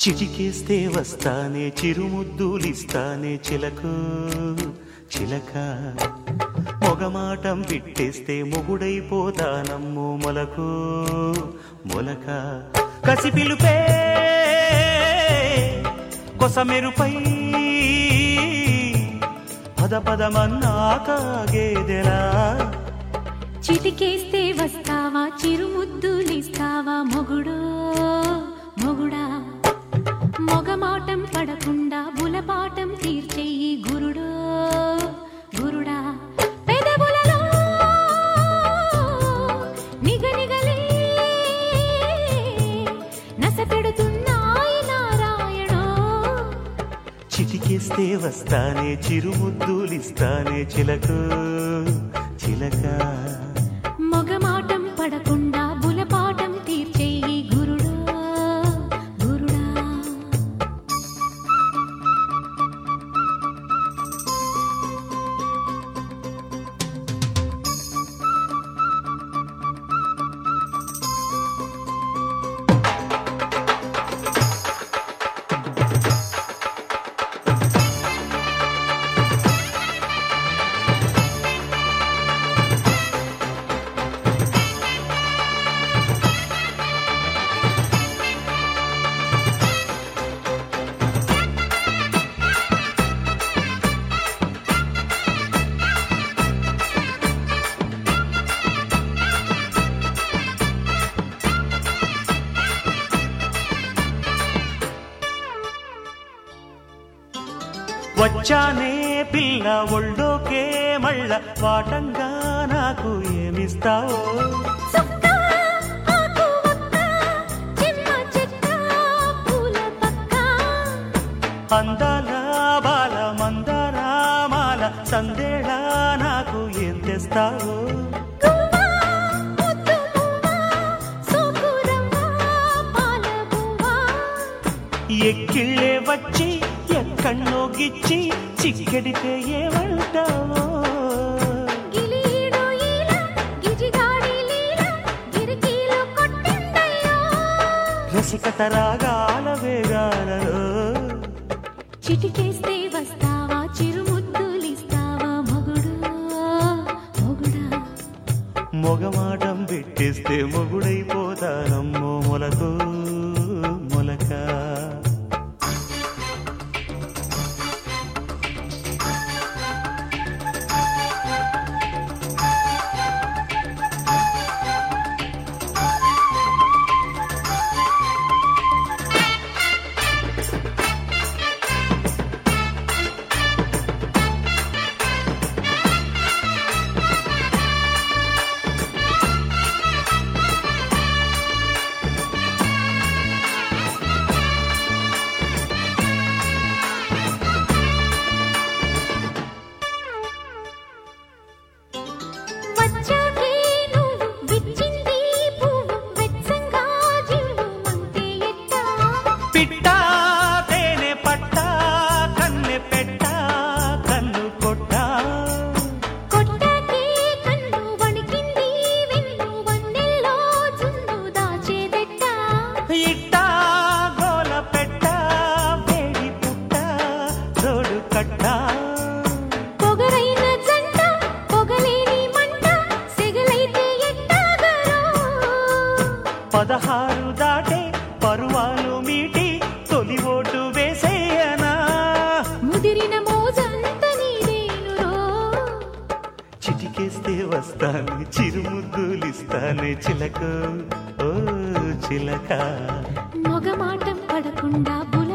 చిటికేస్తే వస్తానే చిరుముద్దులిస్తానే చిలకు చిలక మొగమాటం విట్టేస్తే మొగుడైపోతానమ్ము మొలకు మొలక కసి పిలుపే కొసమెరుపై పద పదమన్నాక గేదెలా చిటికేస్తే వస్తావా చిరుముద్దులిస్తావా మొగుడు మొగుడా మొగమాటం పడకుండా బులపాటం తీర్చేయి గురుడు గురుడా పెదవులలో నిగనిగలే నస పెడుతున్నాయి నారాయణో చిటికేస్తే వస్తానే చిరుముద్దులిస్తానే చిలకు చిలక మొగమాటం పడకుండా బులపాటం తీర్చేయి గురుడు గురుడా వచ్చానే పిల్ల ఒళ్ళోకే మళ్ళ వాటంగా నాకు ఏమిస్తావో చుక్క ఆకు ఒక్క చిన్న చెక్క పూల పక్క అందాల బాల మందార మాల సందేళ నాకు ఏం తెస్తావో గువ్వా ముద్దు మువ్వా సోకురవ్వ పాల బువ్వా ఎక్కిళ్ళే వచ్చి ఎక్కన్నో గిచ్చి చిక్కెడితే ఏమంటావో గిలీడు ఈల గిజిగాడి లీల గిరికీలు కొట్టిందయ్యో రసికత రాగాల వేగాలలో చిటికేస్తే వస్తావా చిరుముద్దులిస్తావా మొగుడు మొగుడా మొగమాటం పెట్టేస్తే మొగుడైపోతానమ్మో మొలకు మొలక వచ్చాకే నువ్వు విచ్చింది పువ్వు వెచ్చంగా జివ్వు మంటే ఎట్టా పిట్ట తేనె పట్ట కన్నె పెట్ట కన్ను కొట్ట కొట్టాకే కన్ను వణికింది వెన్ను వన్నెల్లో జున్ను దాచేదెట్టా ఇట్ట గోల పెట్ట వేడి పుట్ట తోడు కట్ట పొగరైన జంట పొగలేని మంట సెగలైతే ఎట్టాగరో పదహారు దాటే పరువాలు మీటి తొలి ఓటు వేసేయనా ముదిరిన మోజంత నీదేనురో చిటికేస్తే వస్తాను చిరుముద్దులిస్తాను చిలక ఓ చిలక మొగమాటం పడకుండా బుల